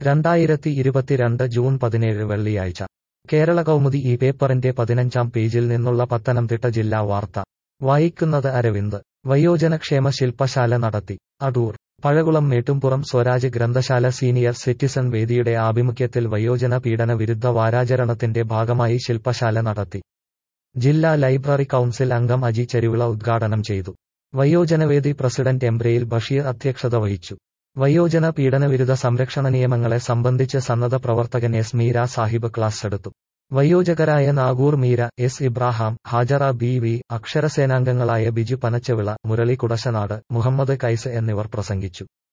രണ്ടായിരത്തി ഇരുപത്തിരണ്ട് ജൂൺ പതിനേഴ് വെള്ളിയാഴ്ച കേരള കൗമുദി ഈ പേപ്പറിന്റെ പതിനഞ്ചാം പേജിൽ നിന്നുള്ള പത്തനംതിട്ട ജില്ലാ വാർത്ത വായിക്കുന്നത് അരവിന്ദ് വയോജനക്ഷേമ ശില്പശാല നടത്തി അടൂർ പഴകുളം മേട്ടുംപുറം സ്വരാജ് ഗ്രന്ഥശാല സീനിയർ സിറ്റിസൺ വേദിയുടെ ആഭിമുഖ്യത്തിൽ വയോജന പീഡന വിരുദ്ധ വാരാചരണത്തിന്റെ ഭാഗമായി ശില്പശാല നടത്തി ജില്ലാ ലൈബ്രറി കൗൺസിൽ അംഗം അജി ചെരുവിള ഉദ്ഘാടനം ചെയ്തു വയോജനവേദി പ്രസിഡന്റ് എംബ്രയിൽ ബഷീർ അധ്യക്ഷത വഹിച്ചു വയോജന പീഡനവിരുദ്ധ സംരക്ഷണ നിയമങ്ങളെ സംബന്ധിച്ച് സന്നദ്ധ പ്രവർത്തകൻ എസ് മീര സാഹിബ് ക്ലാസ് എടുത്തു വയോജകരായ Nagoor Meera S Ibrahim Hajara B V അക്ഷരസേനാംഗങ്ങളായ ബിജു പനച്ചവിള മുരളി കുടശനാട് മുഹമ്മദ് കൈസ് എന്നിവർ പ്രസംഗിച്ചു